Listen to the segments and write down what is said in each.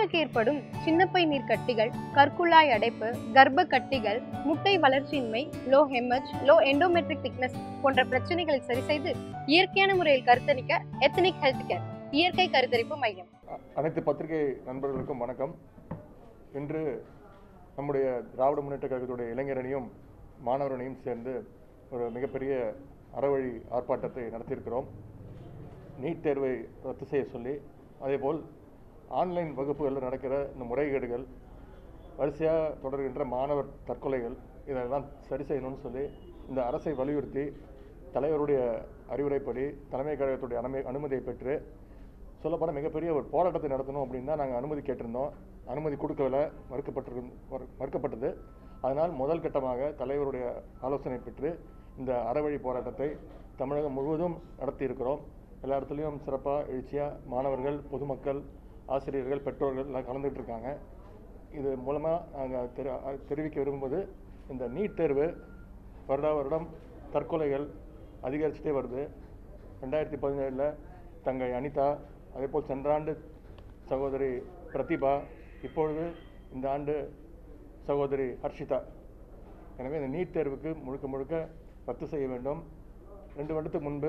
பெண்களுக்கு ஏற்படும் சின்னப்பை நீர் கட்டிகள் கற்குழாய் அடைப்பு கர்ப்ப கட்டிகள் முட்டை வளர்ச்சியின்மை லோ ஹெமஜ் லோ எண்டோமெட்ரிக் திக்னஸ் போன்ற பிரச்சனைகளை சரி செய்து இயற்கையான முறையில் கருத்தரிக்க எத்தனிக் ஹெல்த் கேர் இயற்கை கருத்தரிப்பு மையம் அ- அனைத்து பத்திரிகை நண்பர்களுக்கும் வணக்கம் இன்று நம்முடைய திராவிட முன்னேற்ற கழகத்துடைய இளைஞரணியும் மாணவரணியும் சேர்ந்து ஒரு மிகப்பெரிய அறவழி ஆர்ப்பாட்டத்தை நடத்தியிருக்கிறோம் நீட் தேர்வை ரத்து செய்ய சொல்லி அதேபோல் ஆன்லைன் வகுப்புகளில் நடக்கிற இந்த முறைகேடுகள் வரிசையாக தொடர்கின்ற மாணவர் தற்கொலைகள் இதெல்லாம் சரி செய்யணும்னு சொல்லி இந்த அரசை வலியுறுத்தி தலைவருடைய அறிவுரைப்படி தலைமை கழகத்துடைய அனுமதி அனுமதியை பெற்று சொல்லப்போனால் மிகப்பெரிய ஒரு போராட்டத்தை நடத்தணும் அப்படின்னு தான் நாங்கள் அனுமதி கேட்டிருந்தோம் அனுமதி கொடுக்கவில்லை மறுக்கப்பட்டிரு மறு- மறுக்கப்பட்டது அதனால் முதல் கட்டமாக தலைவருடைய ஆலோசனை பெற்று இந்த அறவழி போராட்டத்தை தமிழகம் முழுவதும் நடத்தியிருக்கிறோம் எல்லா இடத்துலையும் சிறப்பாக எழுச்சியாக மாணவர்கள் பொதுமக்கள் ஆசிரியர்கள் பெற்றோர்கள் எல்லாம் கலந்துட்டு இருக்காங்க இது மூலமாக நாங்கள் தெரி அ- தெரிவிக்க விரும்புவது இந்த நீட் தேர்வு வருடா வருடம் தற்கொலைகள் அதிகரிச்சுட்டே வருது ரெண்டாயிரத்தி பதினேழில் தங்கை அனிதா அதேபோல் சென்ற ஆண்டு சகோதரி பிரதிபா இப்பொழுது இந்த ஆண்டு சகோதரி ஹர்ஷிதா எனவே இந்த நீட் தேர்வுக்கு முழுக்க முழுக்க ரத்து செய்ய வேண்டும் ரெண்டு வருடத்துக்கு முன்பு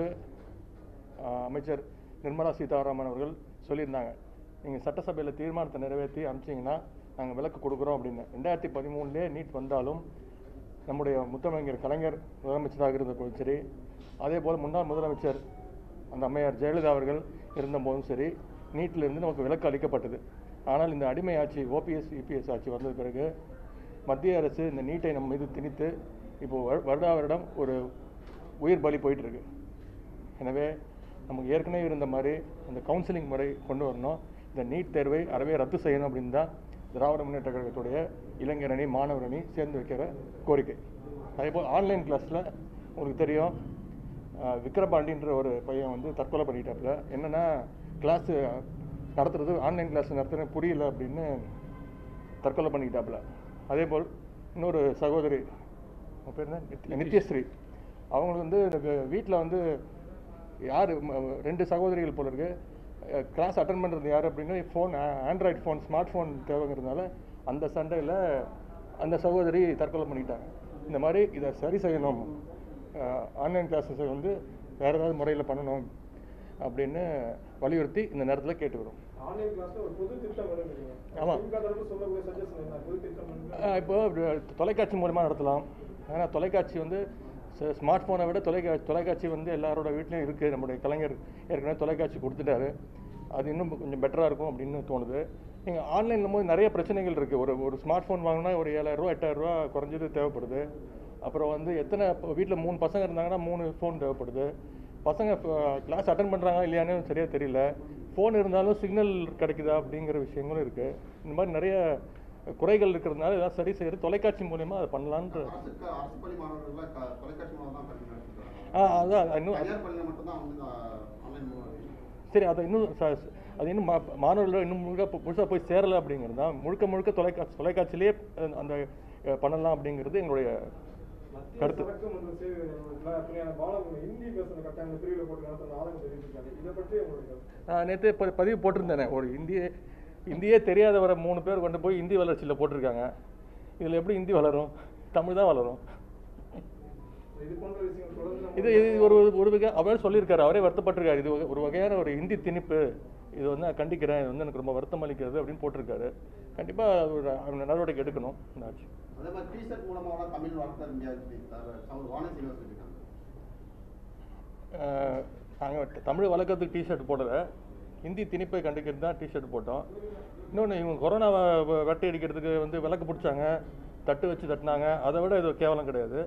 ஆஹ், அமைச்சர் நிர்மலா சீதாராமன் அவர்கள் சொல்லியிருந்தாங்க நீங்கள் சட்டசபையில் தீர்மானத்தை நிறைவேற்றி அனுப்பிச்சிங்கன்னா நாங்கள் விலக்கு கொடுக்குறோம் அப்படின்னு ரெண்டாயிரத்தி பதிமூணுலேயே நீட் வந்தாலும் நம்முடைய முத்தமிழர் கலைஞர் முதலமைச்சராக இருந்தபோதும் சரி அதே போல் முன்னாள் முதலமைச்சர் அந்த அம்மையார் ஜெயலலிதா அவர்கள் இருந்தபோதும் சரி நீட்டிலிருந்து நமக்கு விலக்கு அளிக்கப்பட்டது ஆனால் இந்த அடிமை ஆட்சி ஓபிஎஸ் இபிஎஸ் ஆட்சி வந்த பிறகு மத்திய அரசு இந்த நீட்டை நம்ம மீது திணித்து இப்போ வரு- வருடா வருடம் ஒரு உயிர் பலி போயிட்டு இருக்கு எனவே நமக்கு ஏற்கனவே இருந்த மாதிரி அந்த கவுன்சிலிங் முறை கொண்டு வரணும் இந்த நீட் தேர்வை அறவே ரத்து செய்யணும் அப்படின்னு தான் திராவிட முன்னேற்ற கழகத்துடைய இளைஞரணி மாணவரணி சேர்ந்து வைக்கிற கோரிக்கை அதேபோல் ஆன்லைன் கிளாஸில் உங்களுக்கு தெரியும் அஹ், விக்ரபாண்டின்ற ஒரு பையன் வந்து தற்கொலை பண்ணிட்டாப்புல என்னென்னா கிளாஸு நடத்துறது ஆன்லைன் கிளாஸ் நடத்துறது புரியல அப்படின்னு தற்கொலை பண்ணிக்கிட்டாப்புல அதேபோல் இன்னொரு சகோதரி அவங்க பேர் என்ன நித்ய- நித்யஸ்ரீ அவங்களுக்கு வந்து எனக்கு வீட்டில் வந்து யார் ரெண்டு சகோதரிகள் போல இருக்கு கிளாஸ் அட்டன் பண்ணுறது யார் அப்படின்னு phone Android phone smart phone தேவைங்கிறதுனால அந்த சண்டையில் அந்த சகோதரி தற்கொலை பண்ணிட்டாங்க இந்த மாதிரி இதை சரி செய்யணும் ஆன்லைன் கிளாஸஸை வந்து வேறு ஏதாவது முறையில் பண்ணணும் அப்படின்னு வலியுறுத்தி இந்த நேரத்தில் கேட்டுக்கிறோம் ஆன்லைன் கிளாஸ்ல ஒரு பொது திட்டம் வரும் ஆமா. திமுக தரப்பு சொல்லக்கூடிய சஜஷன் என்ன பொது திட்டம் வந்து ஆஹ் இப்போ இப்படி தொலைக்காட்சி மூலமா நடத்தலாம் ஏன்னா தொலைக்காட்சி வந்து ஸ்மார்ட் ஃபோனை விட தொலைக்காட்சி தொலைக்காட்சி வந்து எல்லாரோட வீட்லையும் இருக்குது நம்முடைய கலைஞர் ஏற்கனவே தொலைக்காட்சி கொடுத்துட்டாரு அது இன்னும் கொஞ்சம் பெட்டராக இருக்கும் அப்படின்னு தோணுது நீங்கள் ஆன்லைனில் போது நிறைய பிரச்சனைகள் இருக்குது ஒரு ஒரு ஸ்மார்ட் ஃபோன் வாங்கினா ஒரு ஏழாயிரரூவா எட்டாயிரரூவா குறைஞ்சது தேவைப்படுது அப்புறம் வந்து எத்தனை வீட்டில் மூணு பசங்க இருந்தாங்கன்னா மூணு ஃபோன் தேவைப்படுது பசங்க கிளாஸ் அட்டன் பண்ணுறாங்க இல்லையான்னு சரியாக தெரியல ஃபோன் இருந்தாலும் சிக்னல் கிடைக்குதா அப்படிங்கிற விஷயங்களும் இருக்குது இந்த மாதிரி நிறைய குறைகள் இருக்கிறதுனால இதெல்லாம் சரி செய்யறது தொலைக்காட்சி மூலயமா அதை பண்ணலான்ற அரசுக்கு அரசு பள்ளி மாணவர்கள்லாம் க- தொலைக்காட்சி மூலம் தான் கல்வி நடத்திக்கிறாங்க ஆ அதான் இன்னும் தனியார் பள்ளியில் மட்டும்தான் வந்து இந்த ஆன்லைன் மூலம் சரி அதை இன்னும் ச- ச- அது இன்னும் மா- மாணவர்கள் இன்னும் முழுக்க முழுசாக போய் சேரலை அப்படிங்கிறது தான் முழுக்க முழுக்க தொலைக்காட்சி தொலைக்காட்சியிலே அஹ், அந்த அஹ், பண்ணலாம் அப்படிங்கிறது எங்களுடைய மத்திய கருத்து. சரக்கு மற்றும் சேவை நிறுவனத்துல அப்படியான பாலகுங்க ஹிந்தி பேசுற கட்டாயம் பிரிவில் போட்டு நடத்துற ஆதரவு தெரிவிச்சிருக்காங்க இதை பற்றி உங்களுடைய கருத்து? நான் நேற்று ப பதிவு போட்டிருந்தேனே ஒரு இந்திய இந்தியே தெரியாதவரை மூணு பேர் கொண்டு போய் இந்தி வளர்ச்சியில் போட்டிருக்காங்க இதில் எப்படி இந்தி வளரும் தமிழ் தான் வளரும் இது போன்ற விஷயங்கள் தொடர்ந்து நம்ம இது இது ஒரு ஒரு வகை அவரே சொல்லியிருக்காரு அவரே வருத்தப்பட்டிருக்காரு இது ஒரு வகையான ஒரு இந்தி திணிப்பு இது வந்து நான் கண்டிக்கிறேன் இது வந்து எனக்கு ரொம்ப வருத்தம் அளிக்கிறது அப்படின்னு போட்டிருக்காரு கண்டிப்பாக ஒரு அவங்க நடவடிக்கை எடுக்கணும் இந்த ஆட்சி அதே மாதிரி டிஷர்ட் மூலமாக தமிழ் வளர்த்த முடியாது அவர் வானதி சீனிவாசன் சொல்லியிருக்காங்க நாங்கள் தமிழ் வழக்கத்துக்கு டிஷர்ட் போடலை ஹிந்தி திணிப்பை கண்டிக்கிறது தான் டிஷர்ட் போட்டோம் இன்னொன்று இவங்க கொரோனா வெட்டை அடிக்கிறதுக்கு வந்து விளக்கு பிடிச்சாங்க தட்டு வச்சு தட்டினாங்க அதை விட இது கேவலம் கிடையாது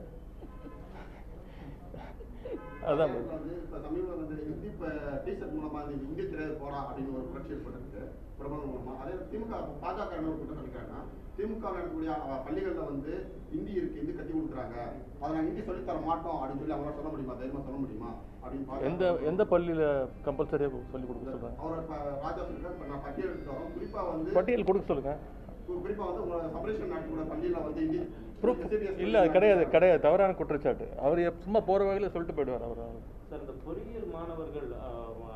அதான் அதே வந்து இப்போ சமீபம் வந்து ஹிந்தி இப்போ டிஷர்ட் மூலமாக இந்த இந்தி திரையை போடா அப்படின்னு ஒரு புரட்சி ஏற்பட்டிருக்கு பிரபலம் மூலமா அதே திமுக பாஜக என்ன ஒரு கூட்டம் சொல்லியிருக்காங்கன்னா திமுக நடக்கக்கூடிய அஹ், பள்ளிகள்ல வந்து ஹிந்தி இருக்கு ஹிந்தி கட்டி கொடுக்குறாங்க அதை நாங்கள் ஹிந்தி சொல்லித் தர மாட்டோம் அப்படின்னு சொல்லி அவங்களால சொல்ல முடியுமா தைரியமா சொல்ல முடியுமா அப்படின்னு பாஜக எந்த எந்த பள்ளியில் கம்பல்சரியாக சொல்லிக் கொடுக்க சொல்கிறாங்க அவர் இப்ப ராஜா சொல்லிருக்காரு இப்ப நான் பட்டியல் எடுத்து வரோம் குறிப்பா வந்து பட்டியல் கொடுக்க சொல்லுங்கள் கு- குறிப்பா வந்து உங்களோட சபரேஷன் நாட்டுக்கூட பள்ளியில வந்து ஹிந்தி ப்ரூஃப் CBSE இல்லை அது கிடையாது கிடையாது தவறான குற்றச்சாட்டு அவர் எப்~ சும்மா போகிற வகையில் சொல்லிட்டு போயிடுவார் அவர் சார் இந்த பொறியியல் மாணவர்கள் ஆஹ், அந்த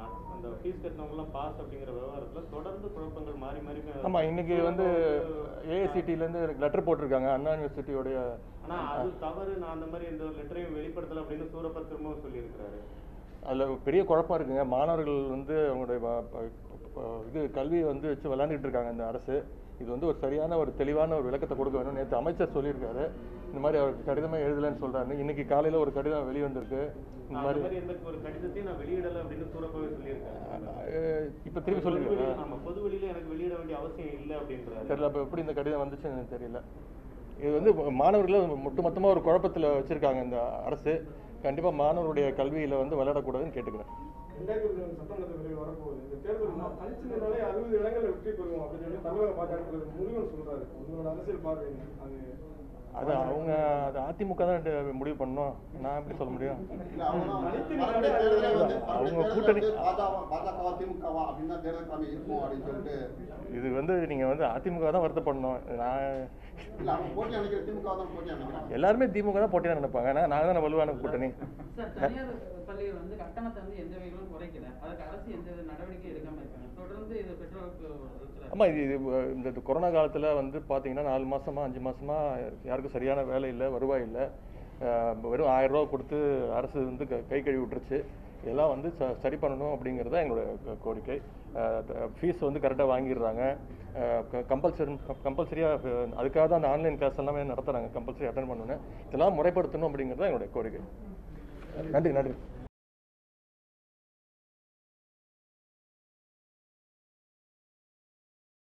இந்த ஃபீஸ் கட்டினவங்கலாம் பாஸ் அப்படிங்கிற விவகாரத்துல தொடர்ந்து குழப்பங்கள் மாறி மாறி ஆமா இன்னைக்கு வந்து ஏஐசிடிலேருந்து லெட்டர் போட்டிருக்காங்க அண்ணா யூனிவர்சிட்டியோடைய ஆனா அது தவறு நான் அந்த மாதிரி எந்த ஒரு லெட்டரையும் வெளிப்படுத்தல அப்படின்னு சூரப்ப திரும்பவும் சொல்லியிருக்கிறாரு அதில் பெரிய குழப்பம் இருக்குங்க மாணவர்கள் வந்து அவங்களுடைய வ- ப- ப- இது கல்வியை வந்து வச்சு விளையாண்டுட்டு இருக்காங்க இந்த அரசு இது வந்து ஒரு சரியான ஒரு தெளிவான ஒரு விளக்கத்தை கொடுக்க வேணும் நேற்று அமைச்சர் சொல்லியிருக்காரு இந்த மாதிரி அவருக்கு கடிதமே எழுதலைன்னு சொல்றாரு இன்னைக்கு காலையில ஒரு கடிதம் வெளிவந்திருக்கு இந்த அந்த மாதிரி மாதிரி எந்த ஒரு கடிதத்தையும் நான் வெளியிடல அப்படின்னு சூரப்பவே சொல்லியிருக்காரு அஹ், இப்ப திருப்பி சொல்லிருக்காரு ஆமா பொது வெளியில எனக்கு வெளியிட வேண்டிய அவசியம் இல்லை அப்படின்றாரு தெரியல அப்போ எப்படி இந்த கடிதம் வந்துச்சுன்னு எனக்கு தெரியல இது வந்து மாணவர்களை ஒட்டுமொத்தமா ஒரு குழப்பத்துல வச்சிருக்காங்க இந்த அரசு கண்டிப்பா மாணவருடைய கல்வியில வந்து விளையாடக்கூடாதுன்னு கேட்டுக்கிறேன் ரெண்டாயிரத்தி இருபத்தி ரெண்டு சட்டமன்ற தேர்தல் வரப்போகுது இந்த தேர்தல் நான் கழிச்சு நின்னாலே அறுபது இடங்கள்ல வெற்றி பெறுவோம் அப்படின்னு சொல்லி தமிழக பாஜக தலைவர் முருகன் சொல்றாரு உங்களோட அரசியல் பார்வை என்ன? அது அது அவங்க அது அதிமுக தான் ட- முடிவு பண்ணணும் நான் எப்படி சொல்ல முடியும் இல்ல, அவங்க தனித்து வரக்கூடிய தேர்தலே வந்து அவங்க வரக்கூடிய கூட்டணி- தேர்தல் வந்து பாஜக பாஜகவா திமுகவா அப்படின்னு தான் தேர்தல் கிழமை இருக்கும் அப்படின்னு சொல்லிட்டு இது வந்து நீங்க வந்து அதிமுக தான் வருத்தப்படணும் நான் இல்ல அவங்க போட்டி அணிக்கிற திமுக தான் போட்டி அணிக்கிறாங்க எல்லாருமே திமுக தான் போட்டியா நினைப்பாங்க ஆனா நாங்க தான் வலுவான கூட்டணி சார் தனியார் பள்ளிகள் வந்து கட்டணத்தை வந்து எந்த வகையிலும் குறைக்கல அதுக்கு அரசு எந்த வித நடவடிக்கை எடுக்காம இருக்காங்க தொடர்ந்து இது பெற்றோருக்கு உறுத்தலா ஆமா இது இது, அஹ், இந்த இது கொரோனா காலத்துல வந்து பாத்தீங்கன்னா நாலு மாசமா அஞ்சு மாசமா யாருக்கும் சரியான வேலை இல்லை வருவாய் இல்லை அஹ், வெறும் ஆயிரம் ரூபா கொடுத்து அரசு வந்து க- கை கழுவி விட்டுருச்சு இதெல்லாம் வந்து ச- சரி பண்ணணும் அப்படிங்கிறது தான் எங்களோட கோ- கோரிக்கை ஃபீஸ் வந்து கரெக்டாக வாங்கிடுறாங்க கம்பல்சரி கம்பல்சரியாக அதுக்காக தான் அந்த ஆன்லைன் கிளாஸ் எல்லாமே நடத்துகிறாங்க கம்பல்சரி அட்டன் பண்ணணும் இதெல்லாம் முறைப்படுத்தணும் அப்படிங்கிறது தான் எங்களுடைய கோரிக்கை நன்றி நன்றி